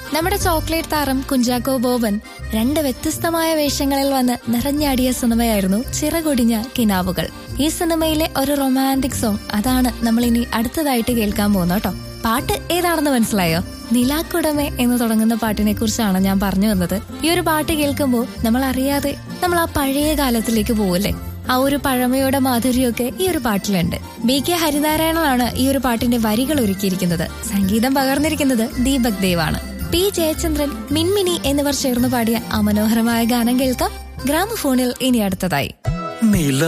നമ്മുടെ ചോക്ലേറ്റ് താരം കുഞ്ചാക്കോ ബോബൻ രണ്ട് വ്യത്യസ്തമായ വേഷങ്ങളിൽ വന്ന് നിറഞ്ഞാടിയ സിനിമയായിരുന്നു ചിറകൊടിഞ്ഞ കിനാവുകൾ ഈ സിനിമയിലെ ഒരു റൊമാൻറ്റിക് സോങ് അതാണ് നമ്മൾ ഇനി അടുത്തതായിട്ട് കേൾക്കാൻ പോകുന്നത് കേട്ടോ പാട്ട് ഏതാണെന്ന് മനസ്സിലായോ നിലാക്കുടമേ എന്ന് തുടങ്ങുന്ന പാട്ടിനെ കുറിച്ചാണ് ഞാൻ പറഞ്ഞു വന്നത് ഈ ഒരു പാട്ട് കേൾക്കുമ്പോൾ നമ്മൾ അറിയാതെ നമ്മൾ ആ പഴയ കാലത്തിലേക്ക് പോവല്ലേ ആ ഒരു പഴമയുടെ മാധുര്യമൊക്കെ ഈ ഒരു പാട്ടിലുണ്ട് ബി കെ ഹരിനാരായണനാണ് ഈ ഒരു പാട്ടിന്റെ വരികൾ ഒരുക്കിയിരിക്കുന്നത് സംഗീതം പകർന്നിരിക്കുന്നത് ദീപക് ദേവാണ് പി ജയചന്ദ്രൻ മിൻമിനി എന്നിവർ ചേർന്ന് പാടിയ അമനോഹരമായ ഗാനം കേൾക്കാം ഗ്രാമഫോണിൽ ഇനി അടുത്തതായി നില